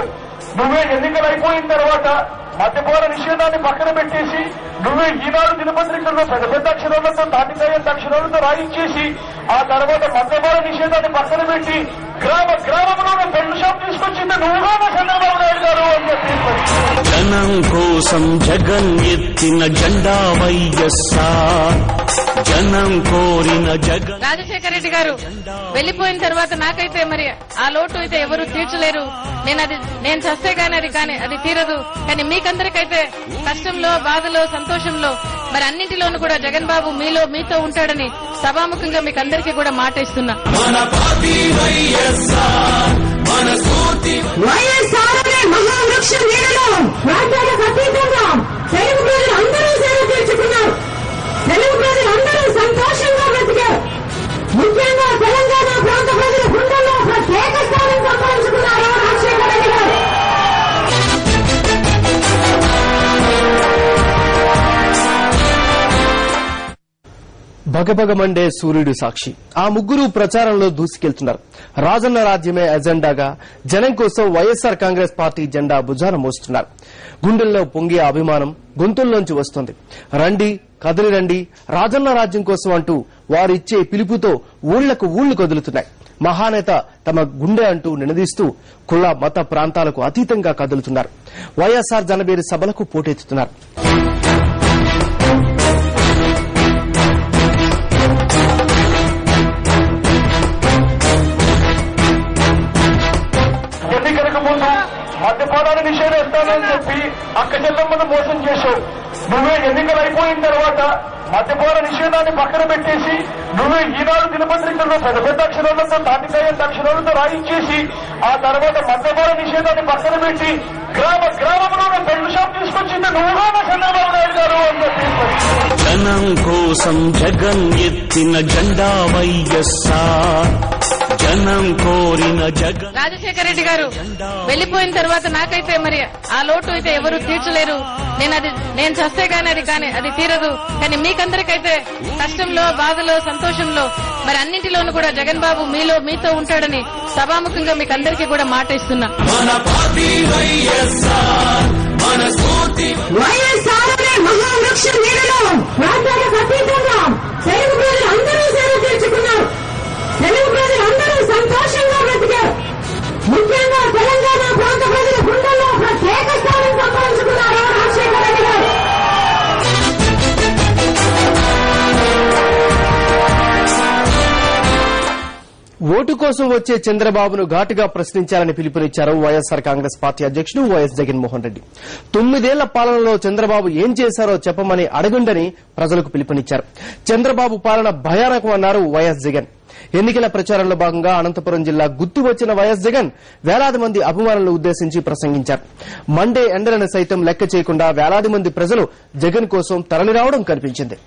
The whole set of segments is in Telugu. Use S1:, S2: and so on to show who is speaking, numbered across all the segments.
S1: నువ్వే ఎన్నికలు అయిపోయిన తర్వాత మద్యపాన నిషేధాన్ని పక్కన పెట్టేసి నువ్వే ఈనాడు దినపత్రికల్లో పెద్ద పెద్ద అక్షరాలతో తాటికాయంత అక్షరాలతో రాయించేసి ఆ తర్వాత మద్యపాన నిషేధాన్ని పక్కన పెట్టి గ్రామ గ్రామంలోనే బెల్ట్ షాప్ తీసుకొచ్చింది నువ్వుగానే చంద్రబాబు నాయుడు గారు అని చెప్పి
S2: జనం కోసం జగన్ ఎత్తిన జెండా వైఎస్ఆర్ జనం కోరిన జగన్
S3: రాజశేఖర రెడ్డి గారు వెళ్లిపోయిన తర్వాత నాకైతే మరి ఆ లోటు అయితే ఎవరు తీర్చలేరు నేను అది నేను చస్తే గానీ అది కానీ అది తీరదు కానీ మీకందరికైతే కష్టంలో బాధలో సంతోషంలో మరి అన్నింటిలోనూ కూడా జగన్ బాబు మీలో మీతో ఉంటాడని సభాముఖంగా మీకు అందరికీ కూడా మాట ఇస్తున్నా
S4: వైఎస్ఆర్ అనే మహావృక్ష నీడలో ప్రాంతాలకు అతీతంగా తెలుగు ప్రజలు అందరూ సేవ తీర్చుకున్నారు తెలుగు ప్రజలు అందరూ సంతోషంగా బ్రతికారు ముఖ్యంగా తెలంగాణ ప్రాంత ప్రజల గుండెల్లో ప్రత్యేక స్థానం సంపాదించుకున్నారు రాజశేఖర రెడ్డి గారు
S5: భగభగమండే సూర్యుడు సాక్షి ఆ ముగ్గురు ప్రచారంలో దూసుకెళ్తున్నారు రాజన్న రాజ్యమే ఎజెండాగా జనం కోసం వైఎస్ఆర్ కాంగ్రెస్ పార్టీ జెండా భుజాన మోస్తున్నారు గుండెల్లో పొంగే అభిమానం గొంతుల్లోంచి వస్తుంది రండి కదిలి రండి రాజన్న రాజ్యం కోసం అంటూ వారిచ్చే పిలుపుతో ఊళ్లకు ఊళ్లు కదులుతున్నాయి మహానేత తమ గుండె అంటూ నినదీస్తూ కుల మత ప్రాంతాలకు అతీతంగా కదులుతున్నారు వైఎస్ఆర్ జనబేరి సభలకు పోటెత్తుతున్నారు
S1: ఎన్నికలకు ముందు మద్యపానాన్ని నిషేధిస్తానని చెప్పి అక్క చెల్లమ్మను మోసం చేశావు నువ్వే ఎన్నికలు అయిపోయిన తర్వాత మద్యపాన నిషేధాన్ని పక్కన పెట్టేసి నువ్వే ఈనాడు దినపత్రికల్లో పెద్ద పెద్ద అక్షరాలతో తాటికాయంత అక్షరాలతో రాయించేసి ఆ తర్వాత మద్యపాన నిషేధాన్ని పక్కన పెట్టి గ్రామ గ్రామంలోనే బెల్ట్ షాప్ తీసుకొచ్చింది నువ్వుగానే చంద్రబాబు నాయుడు గారు అని చెప్పి
S2: జనం కోసం జగన్ ఎత్తిన జెండా వైఎస్ఆర్ జనం కోరిన జగన్
S3: రాజశేఖర రెడ్డి గారు వెళ్లిపోయిన తర్వాత నాకైతే మరి ఆ లోటు అయితే ఎవరు తీర్చలేరు నేను అది నేను చస్తే గానీ అది కానీ అది తీరదు కానీ మీకందరికైతే కష్టంలో బాధలో సంతోషంలో మరి అన్నింటిలోనూ కూడా జగన్ బాబు మీలో మీతో ఉంటాడని సభాముఖంగా మీకు అందరికీ కూడా మాట ఇస్తున్నా
S4: వైఎస్ఆర్ అనే మహావృక్ష నీడలో ప్రాంతాలకు అతీతంగా తెలుగు ప్రజలు అందరూ సేవ తీర్చుకున్నారు తెలుగు ప్రజలు అందరూ సంతోషంగా బ్రతికారు ముఖ్యంగా తెలంగాణ ప్రాంత ప్రజల గుండెల్లో ప్రత్యేక స్థానం సంపాదించుకున్నారు రాజశేఖర రెడ్డి గారు
S5: ఓటు కోసం వచ్చే చంద్రబాబును ఘాటుగా ప్రశ్నించాలని పిలుపునిచ్చారు వైఎస్ఆర్ కాంగ్రెస్ పార్టీ అధ్యక్షుడు వైఎస్ జగన్మోహన్ రెడ్డి తొమ్మిదేళ్ల పాలనలో చంద్రబాబు ఏం చేశారో చెప్పమని అడగండని ప్రజలకు పిలుపునిచ్చారు చంద్రబాబు పాలన భయానకం అన్నారు వైఎస్ జగన్ ఎన్నికల ప్రచారంలో భాగంగా అనంతపురం జిల్లా గుర్తు వచ్చిన వైఎస్ జగన్ వేలాది మంది అభిమానులను ఉద్దేశించి ప్రసంగించారు మండే ఎండలను సైతం లెక్క చేయకుండా వేలాది మంది ప్రజలు జగన్ కోసం తరలిరావడం కనిపించింది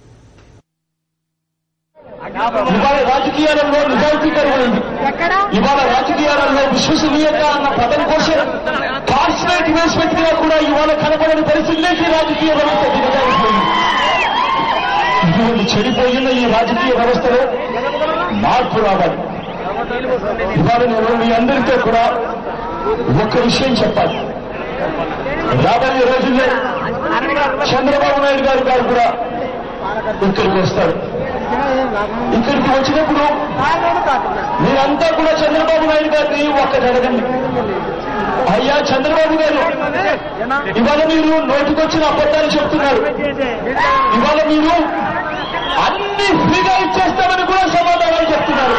S1: ఇవాళ రాజకీయాలలో నిజాయితీ కరువైంది ఇవాళ రాజకీయాలలో విశ్వసనీయత అన్న పదం కోసం కార్పొరేట్ ఇన్వెస్ట్మెంట్ గా కూడా ఇవాళ కనపడని పరిస్థితుల్లోకి రాజకీయ వ్యవస్థ దిగజారిపోయింది ఇటువంటి చెడిపోయిన ఈ రాజకీయ వ్యవస్థలో మార్పు రావాలి ఇవాళ నేను మీ అందరితో కూడా ఒక్క విషయం చెప్పాలి రాబోయే రోజుల్లో చంద్రబాబు నాయుడు గారు గారు కూడా ఇక్కడికి వస్తారు ఇక్కడికి వచ్చినప్పుడు మీరంతా కూడా చంద్రబాబు నాయుడు గారిని ఒక్కటి అడగండి అయ్యా చంద్రబాబు గారు ఇవాళ మీరు నోటికొచ్చిన అబద్ధాలు చెప్తున్నారు ఇవాళ మీరు అన్ని ఫ్రీగా ఇచ్చేస్తామని కూడా సమాధానాలు చెప్తున్నారు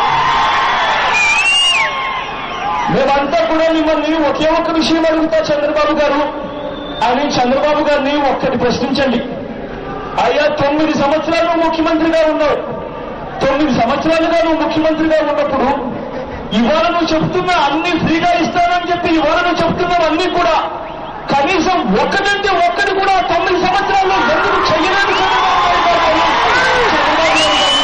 S1: మేమంతా కూడా మిమ్మల్ని ఒకే ఒక్క విషయం అడుగుతా చంద్రబాబు గారు అని చంద్రబాబు గారిని ఒక్కటి ప్రశ్నించండి అయ్యా తొమ్మిది సంవత్సరాలు ముఖ్యమంత్రిగా ఉన్నావు తొమ్మిది సంవత్సరాలుగా నువ్వు ముఖ్యమంత్రిగా ఉన్నప్పుడు ఇవాళ నువ్వు చెప్తున్న అన్ని ఫ్రీగా ఇస్తానని చెప్పి ఇవాళ నువ్వు చెప్తున్నావు అన్ని కూడా కనీసం ఒక్కటంటే ఒక్కటి కూడా తొమ్మిది సంవత్సరాల్లో ఎందుకు చెయ్యలేదు చంద్రబాబు నాయుడు గారు అని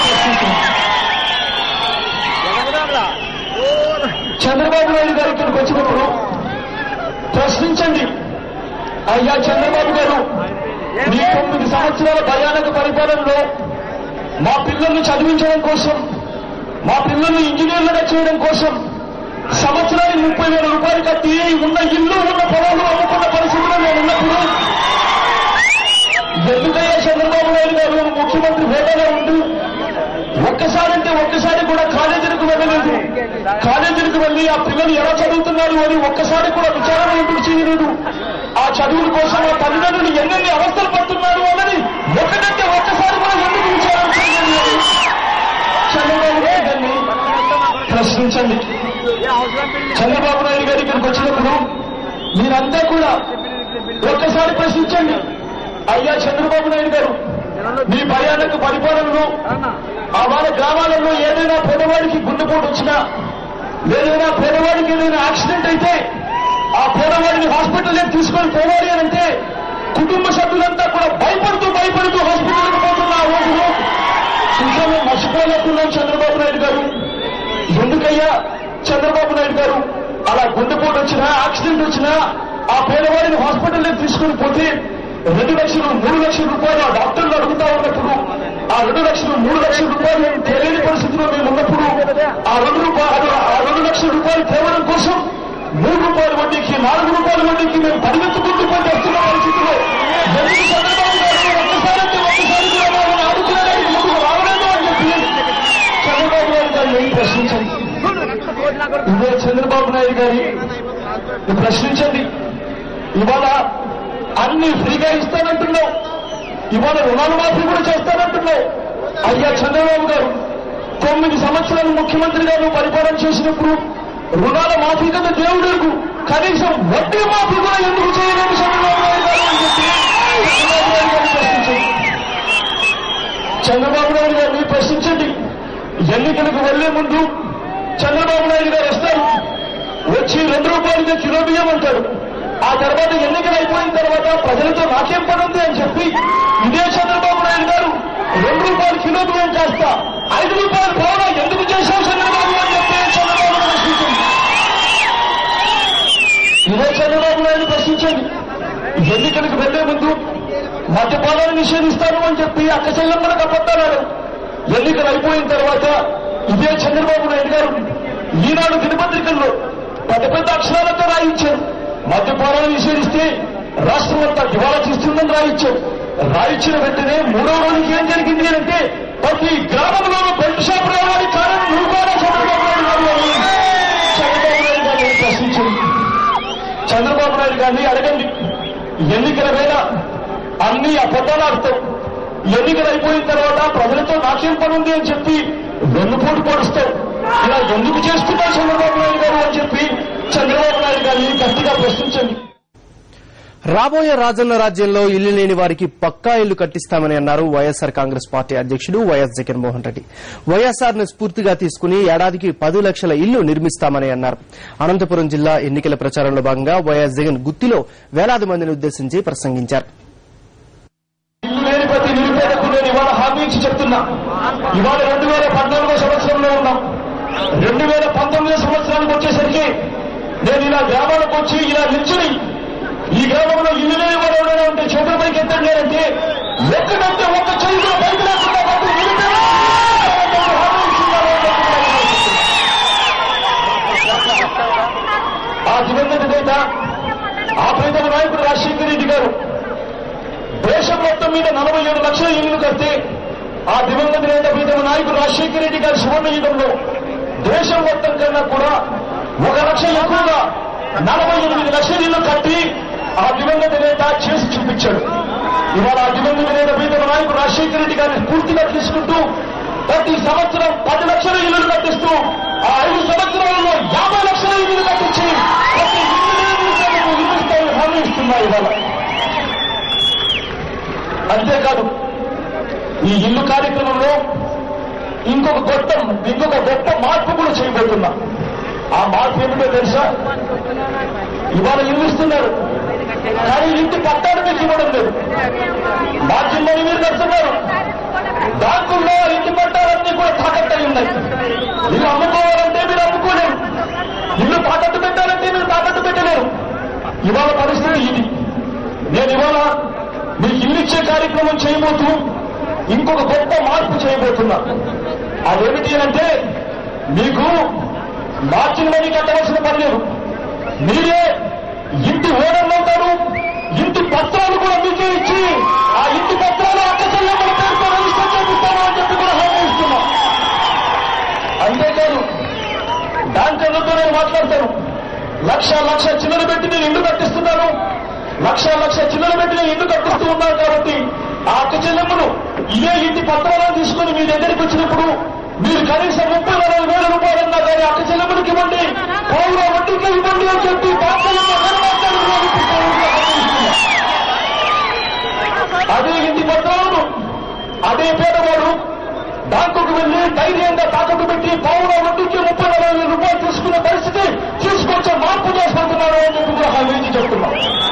S1: చంద్రబాబు నాయుడు గారిని ప్రశ్నిస్తున్నాను. చంద్రబాబు నాయుడు గారు ఇక్కడికి వచ్చినప్పుడు ప్రశ్నించండి అయ్యా చంద్రబాబు గారు మీ తొమ్మిది సంవత్సరాల భయానక పరిపాలనలో మా పిల్లల్ని చదివించడం కోసం మా పిల్లల్ని ఇంజనీర్లుగా చేయడం కోసం సంవత్సరానికి ముప్పై వేల రూపాయలు కట్టి ఏమైంది ఆ పిల్లలు ఎలా చదువుతున్నారు అని ఒక్కసారి కూడా విచారణ ఎందుకు చేయలేదు ఆ చదువుల కోసం ఆ తల్లిదండ్రులు ఎన్నెన్ని అవస్థలు పడుతున్నారు అన్నది ఒకటంటే ఒక్కసారి కూడా ఎందుకు విచారణ చేయలేదు చంద్రబాబు నాయుడు గారిని ప్రశ్నించండి చంద్రబాబు నాయుడు గారు ఇక్కడికి వచ్చినప్పుడు మీరంతా కూడా ఒక్కసారి ప్రశ్నించండి అయ్యా చంద్రబాబు నాయుడు గారు మీ భయానక పరిపాలనలో ఆ వాళ్ళ గ్రామాలలో ఏదైనా పేదవాడికి గుండెపోటు వచ్చినా ఏదైనా పేదవాడికి ఏదైనా యాక్సిడెంట్ అయితే ఆ పేదవాడిని హాస్పిటల్ తీసుకొని పోవాలి అని అంటే కుటుంబ సభ్యులంతా కూడా భయపడుతూ భయపడుతూ హాస్పిటల్కి పోతున్న ఆ రోజులు ఇంకా మేము మర్చిపోలేకున్నాం చంద్రబాబు నాయుడు గారు ఎందుకయ్యా చంద్రబాబు నాయుడు గారు అలా గుండెపోటు వచ్చినా యాక్సిడెంట్ వచ్చినా ఆ పేదవాడిని హాస్పిటల్లో తీసుకుని పోతే రెండు లక్షలు మూడు లక్షల రూపాయలు ఆ డాక్టర్లు అడుగుతా ఉన్నప్పుడు ఆ రెండు లక్షలు మూడు లక్షల రూపాయలు మేము తెలియని పరిస్థితిలో మేము ఉన్నప్పుడు ఆ రెండు రూపాయలు ఆ రెండు లక్షల రూపాయలు తేవడం కోసం మూడు రూపాయల వడ్డీకి నాలుగు రూపాయల వడ్డీకి మేము పరిగెత్తుకుంటూ పోయి వస్తున్న పరిస్థితిలో ఎందుకు చంద్రబాబు గారు ఒక్కసారి అంటే ఒక్కసారి కూడా మమ్మల్ని ఆదుకోవడానికి ముందుకు రావలేదు అని చెప్పి చంద్రబాబు నాయుడు గారిని ఏం ప్రశ్నించండి ఇదే చంద్రబాబు నాయుడు గారి ప్రశ్నించండి ఇవాళ అన్ని ఫ్రీగా ఇస్తానంటున్నావు ఇవాళ రుణాలు మాఫీ కూడా చేస్తానంటున్నావు అయ్యా చంద్రబాబు గారు తొమ్మిది సంవత్సరాలు ముఖ్యమంత్రిగా నువ్వు పరిపాలన చేసినప్పుడు రుణాల మాఫీ కదా దేవుడు కనీసం వడ్డీ మాఫీ కూడా ఎందుకు చేయలేదు చంద్రబాబు నాయుడు గారు అని చెప్పి చంద్రబాబు నాయుడు గారిని ప్రశ్నించండి చంద్రబాబు నాయుడు గారిని ప్రశ్నించండి ఎన్నికలకు వెళ్లే ముందు చంద్రబాబు నాయుడు గారు వస్తారు వచ్చి రెండు రూపాయలుగా కిలో బియ్యం అంటారు ఆ తర్వాత ఎన్నికలు అయిపోయిన తర్వాత ప్రజలతో నాకేం పని ఉంది అని చెప్పి ఇదే చంద్రబాబు నాయుడు గారు రెండు రూపాయలు కిలో బియ్యం చేస్తా ఐదు రూపాయలు పోవడం ఎందుకు చేశావు చంద్రబాబు అని చెప్పి చంద్రబాబు ప్రశ్నించండి ఇదే చంద్రబాబు నాయుడు ప్రశ్నించండి ఎన్నికలకు వెళ్లే ముందు మద్యపానాన్ని నిషేధిస్తాను అని చెప్పి అక్క చెల్లెమ్మలకు అబద్ధాలు ఎన్నికలు అయిపోయిన తర్వాత ఇదే చంద్రబాబు నాయుడు గారు ఈనాడు దినపత్రికల్లో పెద్ద పెద్ద అక్షరాలతో రాయించారు మద్యపానాన్ని నిషేధిస్తే రాష్ట్రం అంతా దివాలా తీస్తుందని రాయించారు రాయించిన వెంటనే మూడో రోజుకి ఏం జరిగింది అంటే ప్రతి గ్రామంలోనూ బెల్ట్ షాప్ రావడానికి కారణం నువ్వు కూడా చంద్రబాబు నాయుడు గారు అని చంద్రబాబు నాయుడు గారిని ప్రశ్నించింది చంద్రబాబు నాయుడు గారిని అడగండి ఎన్నికల వేళ అన్ని అబద్ధాలు ఆడతావు ఎన్నికలు అయిపోయిన తర్వాత ప్రజలతో నాకేం పని ఉంది అని చెప్పి వెన్నుపోటు పడుస్తావు ఇలా ఎందుకు చేస్తున్నావు చంద్రబాబు నాయుడు గారు అని చెప్పి చంద్రబాబు నాయుడు గారిని గట్టిగా ప్రశ్నించండి
S5: రాబోయే రాజన్న రాజ్యంలో ఇల్లు లేని వారికి పక్కా ఇల్లు కట్టిస్తామని అన్నారు వైఎస్సార్ కాంగ్రెస్ పార్టీ అధ్యక్షుడు వైఎస్ జగన్మోహన్ రెడ్డి వైఎస్సార్ ను స్ఫూర్తిగా తీసుకుని ఏడాదికి పది లక్షల ఇల్లు నిర్మిస్తామని అన్నారు అనంతపురం జిల్లా ఎన్నికల ప్రచారంలో భాగంగా వైఎస్ జగన్ గుత్తిలో వేలాది మందిని ఉద్దేశించి ప్రసంగించారు
S1: ఇల్లు లేని ప్రతి నిరుపేదకు నేను ఇవాళ హామీ ఇచ్చి చెప్తున్నా ఇవాళ రెండు వేల పద్నాలుగో సంవత్సరంలో ఉన్నాం రెండు వేల పంతొమ్మిదో సంవత్సరానికి వచ్చేసరికి నేను ఇలా గ్రామాలకు వచ్చి ఇలా నిల్చుని ఈ గ్రామంలో ఇల్లు లేని వారు ఎవరైనా ఉంటే చేతుల పైకి ఎత్తండి అంటే ఎక్కడంటే ఒక్క చేతిలో పైకి లేకుండా ప్రతి నిరుపేద హామీ ఇస్తున్నాను అని చెప్పి ఆ దివంగత నేత ఆ ప్రీతమ నాయకుడు రాజశేఖర రెడ్డి గారు దేశం మొత్తం మీద నలభై ఏడు లక్షల ఇల్లు కడితే ఆ దివంగత నేత ప్రీతమ నాయకుడు రాజశేఖర రెడ్డి గారి సువర్ణ యుగంలో దేశం మొత్తం కన్నా కూడా ఒక లక్ష ఎక్కువగా నలభై ఎనిమిది లక్షల ఇల్లు కట్టి ఆ దివంగత నేత చేసి చూపించాడు ఇవాళ ఆ దివంగత నేత ప్రీతమ నాయకుడు రాజశేఖర రెడ్డి గారిని పూర్తిగా తీసుకుంటూ ప్రతి సంవత్సరం పది లక్షల ఇల్లులు కట్టిస్తూ ఆ ఐదు సంవత్సరాలలో యాభై లక్షల ఇల్లులు కట్టించి ప్రతి ఇల్లు లేని నిరుపేదకు ఇల్లు ఇస్తామని హామీ ఇస్తున్నారు ఇవాళ అంతేకాదు ఈ ఇల్లు కార్యక్రమంలో ఇంకొక గొప్ప ఇంకొక గొప్ప మార్పు కూడా చేయబోతున్నా ఆ మార్పు ఏమిటో తెలుసా ఇవాళ ఇల్లు ఇస్తున్నారు కానీ ఇంటి పట్టాలు మీకు ఇవ్వడం లేదు బాధ్యమని మీరు కడుతున్నారు బ్యాంకుల్లో ఇంటి పట్టాలన్నీ కూడా తాకట్టు అయి ఉన్నాయి ఇల్లు అమ్ముకోవాలంటే మీరు అమ్ముకోలేరు ఇల్లు తాకట్టు పెట్టాలంటే మీరు తాకట్టు పెట్టలేరు ఇవాళ పరిస్థితి ఇది నేను ఇవాళ మీకు ఇల్లు ఇచ్చే కార్యక్రమం చేయబోతూ ఇంకొక గొప్ప మార్పు చేయబోతున్నా అదేమిటి అంటే మీకు మార్జిన్ మనీ కట్టవలసిన పని లేదు మీరే ఇంటి ఓనర్లు అవుతారు ఇంటి పత్రాలు కూడా మీకే ఇచ్చి ఆ ఇంటి పత్రాలు అక్కచెల్లెమ్మల పేరుతో రిజిస్టర్ చేపిస్తాను అని చెప్పి కూడా హామీ ఇస్తున్నా అంతేకాదు బ్యాంకర్లతో నేను మాట్లాడతాను లక్ష లక్ష చిల్లర పెట్టి నేను ఇల్లు కట్టిస్తున్నాను లక్ష లక్ష చిల్లర పెట్టి నేను ఇల్లు కట్టిస్తూ ఉన్నాను కాబట్టి ఆ అక్క చెల్లెమ్మను ఇదే ఇంటి పత్రాలను తీసుకుని మీ దగ్గరికి వచ్చినప్పుడు మీరు కనీసం ముప్పై నలభై వేల రూపాయలన్నా కానీ అక్క చెల్లెమ్మనికి ఇవ్వండి పౌర వడ్డీకి ఇవ్వండి అని చెప్పి బ్యాంకుల్లో ఎవరు మాట్లాడుతున్నారు? అదే ఇంటి పత్రాలను అదే పేదవాడు బ్యాంకుకు వెళ్లి ధైర్యంగా తాకట్టు పెట్టి పౌర వడ్డీకి ముప్పై నలభై వేల రూపాయలు తీసుకునే పరిస్థితి తీసుకొచ్చే మార్పు చేసుకుంటున్నారు అని చెప్పి కూడా హామీ చెప్తున్నాం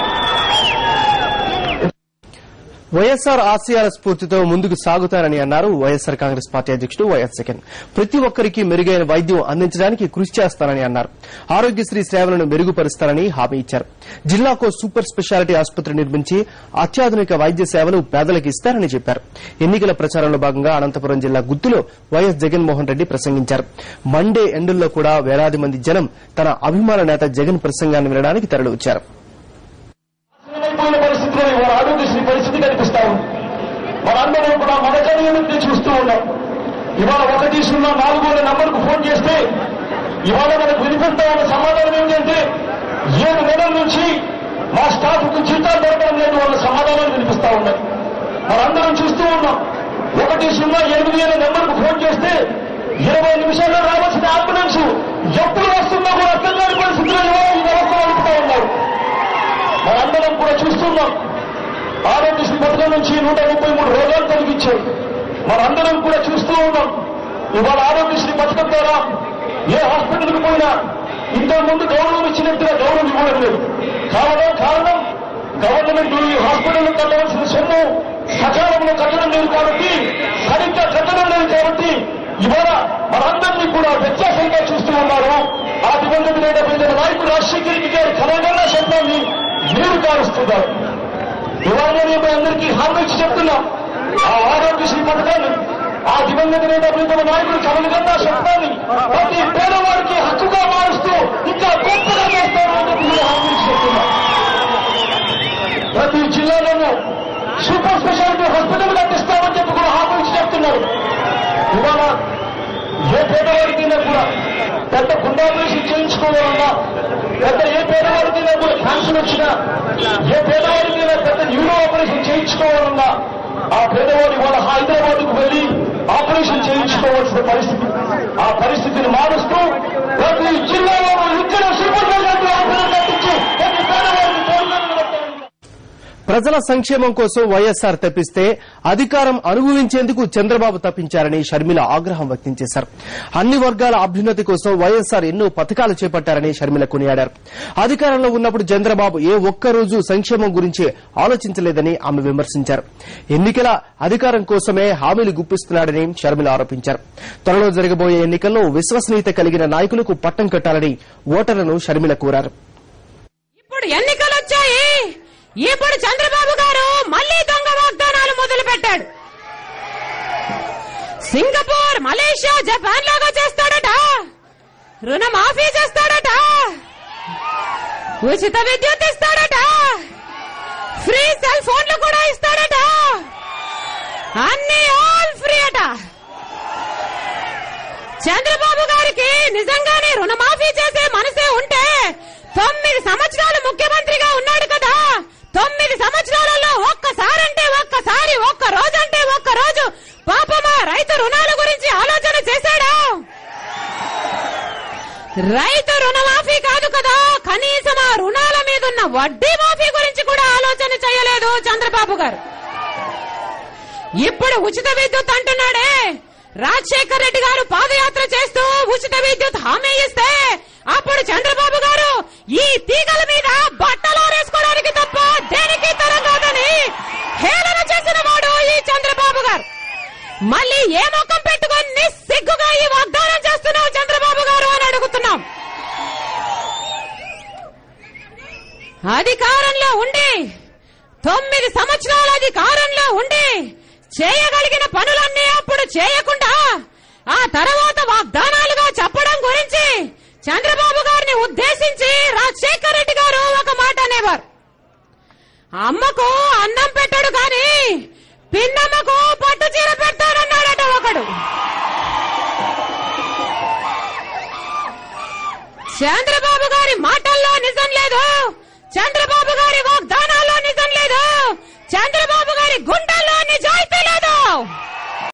S5: వైఎస్ఆర్ ఆశయాల స్ఫూర్తితో ముందుకు సాగుతారని అన్నారు వైఎస్ఆర్ కాంగ్రెస్ పార్టీ అధ్యక్షుడు వైఎస్ జగన్ ప్రతి ఒక్కరికి మెరుగైన వైద్యం అందించడానికి కృషి చేస్తారని అన్నారు ఆరోగ్యశ్రీ సేవలను మెరుగుపరుస్తారని హామీ ఇచ్చారు జిల్లాకు సూపర్ స్పెషాలిటీ ఆసుపత్రి నిర్మించి అత్యాధునిక వైద్య సేవలు పేదలకు ఇస్తారని చెప్పారు ఎన్నికల ప్రచారంలో భాగంగా అనంతపురం జిల్లా గుత్తులో వైఎస్ జగన్మోహన్ రెడ్డి ప్రసంగించారు మండే ఎండుల్లో కూడా వేలాది మంది జనం తన అభిమాన నేత జగన్ ప్రసంగాన్ని వినడానికి తరలివచ్చారు
S1: అయిపోయిన పరిస్థితిలో ఇవాళ ఆరోగ్యశ్రీ పరిస్థితి కనిపిస్తా ఉంది మనందరం కూడా మనకని చూస్తూ ఉన్నాం ఇవాళ ఒకటి సున్నా నాలుగు అనే నంబర్కు ఫోన్ చేస్తే ఇవాళ మనకు వినిపిస్తా ఉన్న సమాధానం ఏంటంటే ఏడు నెలల నుంచి మా స్టాఫ్ కు జీతాలు దొరకడం లేదు వాళ్ళ సమాధానాలు వినిపిస్తా ఉన్నాయి మనందరం చూస్తూ ఉన్నాం ఒకటి సున్నా ఎనిమిది అనే నెంబర్కు ఫోన్ చేస్తే ఇరవై నిమిషాల్లో రావాల్సిన అంబులెన్స్ ఎప్పుడు వస్తుందో కూడా అర్థం కాని పరిస్థితిలో ఇవాళ ఈ వ్యవస్థ నడుపుతా ఉన్నారు మనందరం కూడా చూస్తున్నాం ఆరోగ్యశ్రీ పథకం నుంచి నూట ముప్పై మూడు రోగాలు తొలగించారు మనందరం కూడా చూస్తూ ఉన్నాం ఇవాళ ఆరోగ్యశ్రీ పథకం ద్వారా ఏ హాస్పిటల్కి పోయినా ఇంతకు ముందు గౌరవం ఇచ్చినట్టుగా గౌరవం ఇవ్వడం లేదు కావడం కారణం గవర్నమెంట్ ఈ హాస్పిటల్ కట్టవలసిన సొమ్ము సకాలంలో కట్టడం లేదు కాబట్టి సరిగ్గా కట్టడం లేదు కాబట్టి ఇవాళ మనందరినీ కూడా వ్యత్యాసంగా చూస్తూ ఉన్నారు ఆ దివంగత నేత పెద్ద నాయకుడు రాజశేఖర రెడ్డి గారి కలగన్న శబ్దాన్ని మీరు కారుస్తున్నారు ఇవాళ నేను మీ అందరికీ హామీ ఇచ్చి చెప్తున్నా ఆ ఆరోగ్యశ్రీ పథకాన్ని ఆ దివంగత నేత ప్రీతమ నాయకుడు కమలగన్న శబ్దాన్ని ప్రతి పేదవాడికి హక్కుగా మారుస్తూ ఇంకా గొప్పగా చేస్తారు అని చెప్పి నేను హామీ ఇచ్చి చెప్తున్నా ప్రతి జిల్లాలోనూ సూపర్ స్పెషాలిటీ హాస్పిటల్ కట్టిస్తామని చెప్పి కూడా హామీ ఇచ్చి చెప్తున్నారు ఇవాళ ఏ పేదవాడికైనా కూడా పెద్ద గుండాపరేషన్ చేయించుకోవాలన్నా పెద్ద ఏ పేదవాడికైనా కూడా క్యాన్సర్ వచ్చినా ఏ పేదవాడికైనా పెద్ద న్యూరో ఆపరేషన్ చేయించుకోవాలన్నా ఆ పేదవాడు ఇవాళ హైదరాబాద్కు వెళ్లి ఆపరేషన్ చేయించుకోవాల్సిన పరిస్థితి ఆ పరిస్థితిని మారుస్తూ ప్రతి జిల్లాలో ఇక్కడ సూపర్ స్పెషాలిటీ హాస్పిటల్ కట్టించి ప్రతి పేదవాడికి కోరుకుని నిలబెట్టాలని
S5: ప్రజల సంక్షేమం కోసం వైఎస్ఆర్ తప్పిస్తే అధికారం అనుభవించేందుకు చంద్రబాబు తప్పించారని షర్మిల ఆగ్రహం వ్యక్తం చేశారు అన్ని వర్గాల అభ్యున్నతి కోసం వైఎస్ఆర్ ఎన్నో పథకాలు చేపట్టారని షర్మిల కొనియాడారు అధికారంలో ఉన్నప్పుడు చంద్రబాబు ఏ ఒక్క రోజు సంక్షేమం గురించి ఆలోచించలేదని ఆమె విమర్శించారు ఎన్నికల అధికారం కోసమే హామీలు గుప్పిస్తున్నాడని షర్మిల ఆరోపించారు త్వరలో జరగబోయే ఎన్నికల్లో విశ్వసనీయత కలిగిన నాయకులకు పట్టం కట్టాలని ఓటర్లను షర్మిల కోరారు
S6: ఇప్పుడు ఎన్నికలు వచ్చాయి ఇప్పుడు చంద్రబాబు గారు మళ్లీ దొంగ వాగ్దానాలు మొదలు పెట్టాడు సింగపూర్ మలేషియా జపాన్ లాగా చేస్తాడట రుణమాఫీ చేస్తాడట ఉచిత విద్యుత్ ఇస్తాడట ఫ్రీ సెల్ ఫోన్లు కూడా ఇస్తాడట అన్ని ఆల్ ఫ్రీ అట చంద్రబాబు గారికి నిజంగానే రుణమాఫీ చేసే మనసే ఉంటే తొమ్మిది సంవత్సరాలు ముఖ్యమంత్రిగా ఉన్నాడు కదా తొమ్మిది సంవత్సరాలలో ఒక్కసారంటే ఒక్కసారి ఒక్క రోజంటే ఒక్క రోజు పాపమా రైతు రుణాల గురించి ఆలోచన చేశాడా రైతు రుణమాఫీ కాదు కదా కనీసం ఆ రుణాల మీద ఉన్న వడ్డీ మాఫీ గురించి కూడా ఆలోచన చేయలేదు చంద్రబాబు గారు ఇప్పుడు ఉచిత విద్యుత్ అంటున్నాడే రాజశేఖర్ రెడ్డి గారు పాదయాత్ర చేస్తూ ఉచిత విద్యుత్ హామీ ఇస్తే అప్పుడు చంద్రబాబు గారు ఈ తీగల మీద బట్టలు వేసుకోవడానికి తప్ప దేనికి తరం కాదని హేళన చేసిన వాడు ఈ చంద్రబాబు గారు మళ్ళీ ఏ ముఖం పెట్టుకొని నిస్సిగ్గుగా ఈ వాగ్దానం చేస్తున్నావు చంద్రబాబు గారు అని అడుగుతున్నాం అధికారంలో ఉండి తొమ్మిది సంవత్సరాల అధికారంలో ఉండి చేయగలిగిన పనులన్నీ అప్పుడు చేయకుండా ఆ తర్వాత వాగ్దానాలుగా చెప్పడం గురించి చంద్రబాబు గారిని ఉద్దేశించి రాజశేఖర రెడ్డి గారు ఒక మాట అనేవారు అమ్మకు అన్నం పెట్టడు కానీ పిన్నమ్మకు పట్టు చీర పెడతానన్నాడట ఒకడు చంద్రబాబు గారి మాటల్లో నిజం లేదు చంద్రబాబు గారి వాగ్దానాల్లో నిజం లేదు చంద్రబాబు గారి గుండెల్లో నిజాయితీ లేదు